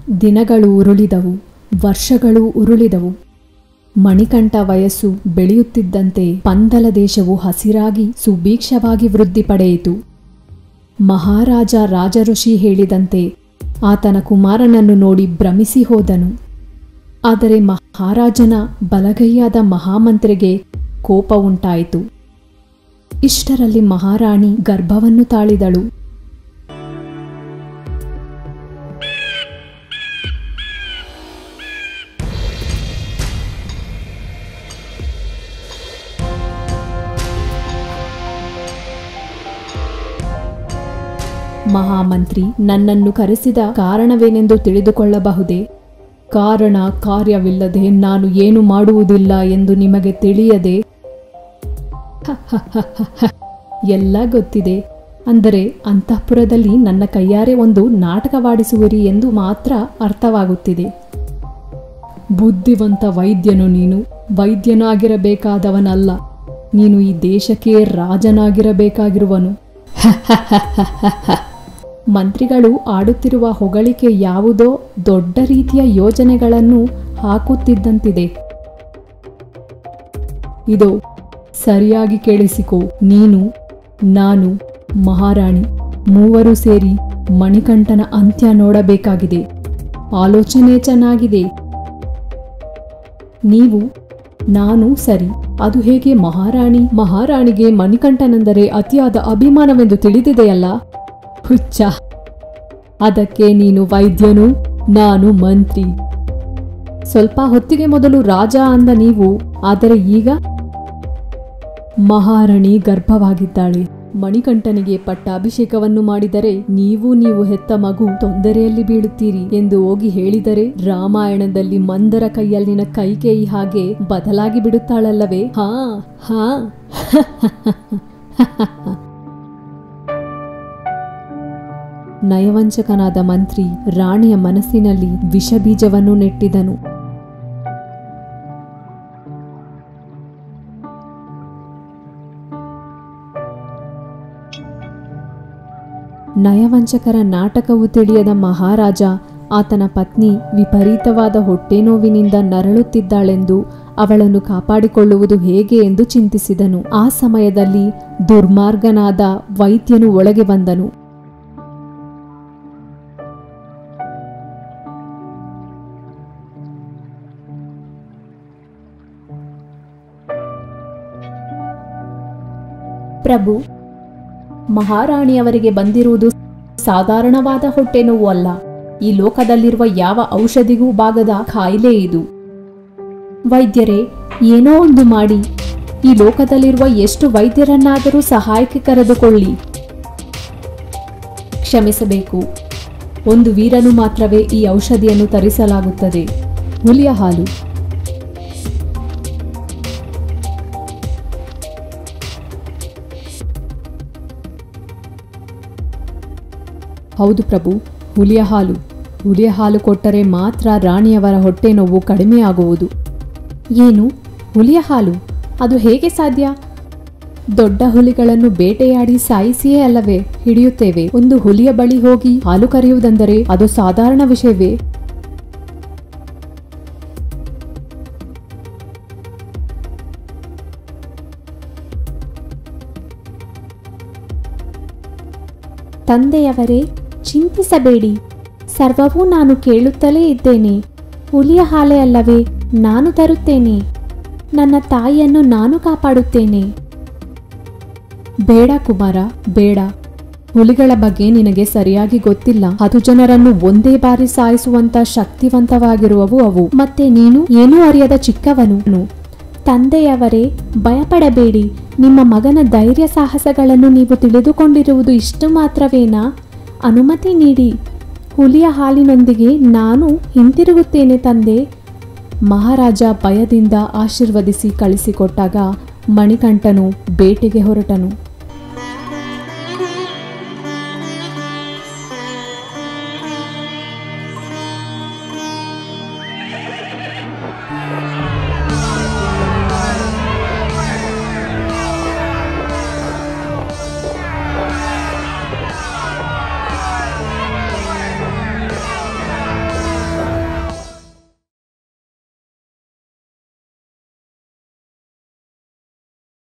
ದಿನಗಳು ಉರುಳಿದವು ವರ್ಷಗಳು ಉರುಳಿದವು ಮಣಿಕಂಠ ವಯಸ್ಸು ಬೆಳೆಯುತ್ತಿದ್ದಂತೆ ಪಂದಲ ದೇಶವು ಹಸಿರಾಗಿ ಸುಭೀಕ್ಷವಾಗಿ ವೃದ್ಧಿ ಪಡೆಯಿತು ಮಹಾರಾಜ ರಾಜಋಷಿ ಹೇಳಿದಂತೆ ಆತನ ಕುಮಾರನನ್ನು ನೋಡಿ ಭ್ರಮಿಸಿ ಹೋದನು ಆದರೆ ಮಹಾರಾಜನ ಬಲಗೈಯಾದ ಮಹಾಮಂತ್ರಿಗೆ ಕೋಪ ಉಂಟಾಯಿತು ಇಷ್ಟರಲ್ಲಿ ಮಹಾರಾಣಿ ಗರ್ಭವನ್ನು ತಾಳಿದಳು ಮಹಾಮಂತ್ರಿ ನನ್ನನ್ನು ಕರೆಸಿದ ಕಾರಣವೇನೆಂದು ತಿಳಿದುಕೊಳ್ಳಬಹುದೇ ಕಾರಣ ಕಾರ್ಯವಿಲ್ಲದೆ ನಾನು ಏನು ಮಾಡುವುದಿಲ್ಲ ಎಂದು ನಿಮಗೆ ತಿಳಿಯದೆ ಎಲ್ಲ ಗೊತ್ತಿದೆ ಅಂದರೆ ಅಂತಃಪುರದಲ್ಲಿ ನನ್ನ ಕೈಯಾರೆ ಒಂದು ನಾಟಕವಾಡಿಸುವಿರಿ ಎಂದು ಮಾತ್ರ ಅರ್ಥವಾಗುತ್ತಿದೆ ಬುದ್ಧಿವಂತ ವೈದ್ಯನು ನೀನು ವೈದ್ಯನಾಗಿರಬೇಕಾದವನಲ್ಲ ನೀನು ಈ ದೇಶಕ್ಕೆ ರಾಜನಾಗಿರಬೇಕಾಗಿರುವನು ಮಂತ್ರಿಗಳು ಆಡುತ್ತಿರುವ ಹೊಗಳಿಕೆ ಯಾವುದೋ ದೊಡ್ಡ ರೀತಿಯ ಯೋಜನೆಗಳನ್ನು ಹಾಕುತ್ತಿದ್ದಂತಿದೆ ಇದು ಸರಿಯಾಗಿ ಕೇಳಿಸಿಕೋ ನೀನು ನಾನು ಮಹಾರಾಣಿ ಮೂವರು ಸೇರಿ ಮಣಿಕಂಠನ ಅಂತ್ಯ ನೋಡಬೇಕಾಗಿದೆ ಆಲೋಚನೆ ಚೆನ್ನಾಗಿದೆ ನೀವು ನಾನು ಸರಿ ಅದು ಹೇಗೆ ಮಹಾರಾಣಿ ಮಹಾರಾಣಿಗೆ ಮಣಿಕಂಠನೆಂದರೆ ಅತಿಯಾದ ಅಭಿಮಾನವೆಂದು ತಿಳಿದಿದೆಯಲ್ಲ ಹುಚ್ಚ ಅದಕ್ಕೆ ನೀನು ವೈದ್ಯನು ನಾನು ಮಂತ್ರಿ ಸ್ವಲ್ಪ ಹೊತ್ತಿಗೆ ಮೊದಲು ರಾಜ ಅಂದ ನೀವು ಆದರೆ ಈಗ ಮಹಾರಾಣಿ ಗರ್ಭವಾಗಿದ್ದಾಳೆ ಮಣಿಕಂಠನಿಗೆ ಪಟ್ಟಾಭಿಷೇಕವನ್ನು ಮಾಡಿದರೆ ನೀವು ನೀವು ಹೆತ್ತ ಮಗು ತೊಂದರೆಯಲ್ಲಿ ಬೀಳುತ್ತೀರಿ ಎಂದು ಹೋಗಿ ಹೇಳಿದರೆ ರಾಮಾಯಣದಲ್ಲಿ ಮಂದರ ಕೈಯಲ್ಲಿನ ಕೈಕೇಯಿ ಹಾಗೆ ಬದಲಾಗಿ ಬಿಡುತ್ತಾಳಲ್ಲವೇ ಹಾ ಹಾ ನಯವಂಚಕನಾದ ಮಂತ್ರಿ ರಾಣಿಯ ಮನಸ್ಸಿನಲ್ಲಿ ವಿಷಬೀಜವನ್ನು ನೆಟ್ಟಿದನು ನಯವಂಚಕರ ನಾಟಕವು ತಿಳಿಯದ ಮಹಾರಾಜ ಆತನ ಪತ್ನಿ ವಿಪರೀತವಾದ ಹೊಟ್ಟೆ ನೋವಿನಿಂದ ನರಳುತ್ತಿದ್ದಾಳೆಂದು ಅವಳನ್ನು ಕಾಪಾಡಿಕೊಳ್ಳುವುದು ಹೇಗೆ ಎಂದು ಚಿಂತಿಸಿದನು ಆ ಸಮಯದಲ್ಲಿ ದುರ್ಮಾರ್ಗನಾದ ವೈದ್ಯನು ಒಳಗೆ ಬಂದನು ಪ್ರಭು ಮಹಾರಾಣಿಯವರಿಗೆ ಬಂದಿರುವುದು ಸಾಧಾರಣವಾದ ಹೊಟ್ಟೆ ನೋವು ಅಲ್ಲ ಈ ಲೋಕದಲ್ಲಿರುವ ಯಾವ ಔಷಧಿಗೂ ಬಾಗದ ಕಾಯಿಲೆ ಇದು ವೈದ್ಯರೇ ಏನೋ ಒಂದು ಮಾಡಿ ಈ ಲೋಕದಲ್ಲಿರುವ ಎಷ್ಟು ವೈದ್ಯರನ್ನಾದರೂ ಸಹಾಯಕ್ಕೆ ಕರೆದುಕೊಳ್ಳಿ ಕ್ಷಮಿಸಬೇಕು ಒಂದು ವೀರನು ಮಾತ್ರವೇ ಈ ಔಷಧಿಯನ್ನು ತರಿಸಲಾಗುತ್ತದೆ ಹುಲಿಯ ಹಾಲು ಹೌದು ಪ್ರಭು ಹುಲಿಯ ಹಾಲು ಹುಲಿಯ ಹಾಲು ಕೊಟ್ಟರೆ ಮಾತ್ರ ರಾಣಿಯವರ ಹೊಟ್ಟೆ ನೋವು ಕಡಿಮೆಯಾಗುವುದು ಏನು ಹುಲಿಯ ಹಾಲು ಅದು ಹೇಗೆ ಸಾಧ್ಯ ದೊಡ್ಡ ಹುಲಿಗಳನ್ನು ಬೇಟೆಯಾಡಿ ಸಾಯಿಸಿಯೇ ಅಲ್ಲವೇ ಹಿಡಿಯುತ್ತೇವೆ ಒಂದು ಹುಲಿಯ ಬಳಿ ಹೋಗಿ ಹಾಲು ಕರೆಯುವುದೆಂದರೆ ಅದು ಸಾಧಾರಣ ವಿಷಯವೇ ತಂದೆಯವರೇ ಚಿಂತಿಸಬೇಡಿ ಸರ್ವವೂ ನಾನು ಕೇಳುತ್ತಲೇ ಇದ್ದೇನೆ ಹುಲಿಯ ಹಾಲೆ ಅಲ್ಲವೇ ನಾನು ತರುತ್ತೇನೆ ನನ್ನ ತಾಯಿಯನ್ನು ನಾನು ಕಾಪಾಡುತ್ತೇನೆ ಬೇಡ ಕುಮಾರ ಬೇಡ ಹುಲಿಗಳ ಬಗ್ಗೆ ನಿನಗೆ ಸರಿಯಾಗಿ ಗೊತ್ತಿಲ್ಲ ಹತ್ತು ಜನರನ್ನು ಒಂದೇ ಬಾರಿ ಸಾಯಿಸುವಂತ ಶಕ್ತಿವಂತವಾಗಿರುವವು ಅವು ಮತ್ತೆ ನೀನು ಏನೂ ಅರಿಯದ ಚಿಕ್ಕವನು ತಂದೆಯವರೇ ಭಯಪಡಬೇಡಿ ನಿಮ್ಮ ಮಗನ ಧೈರ್ಯ ಸಾಹಸಗಳನ್ನು ನೀವು ತಿಳಿದುಕೊಂಡಿರುವುದು ಇಷ್ಟು ಮಾತ್ರವೇನಾ ಅನುಮತಿ ನೀಡಿ ಹುಲಿಯ ಹಾಲಿನೊಂದಿಗೆ ನಾನು ಹಿಂತಿರುಗುತ್ತೇನೆ ತಂದೆ ಮಹಾರಾಜ ಭಯದಿಂದ ಆಶೀರ್ವದಿಸಿ ಕಳಿಸಿಕೊಟ್ಟಾಗ ಮಣಿಕಂಠನು ಬೇಟೆಗೆ ಹೊರಟನು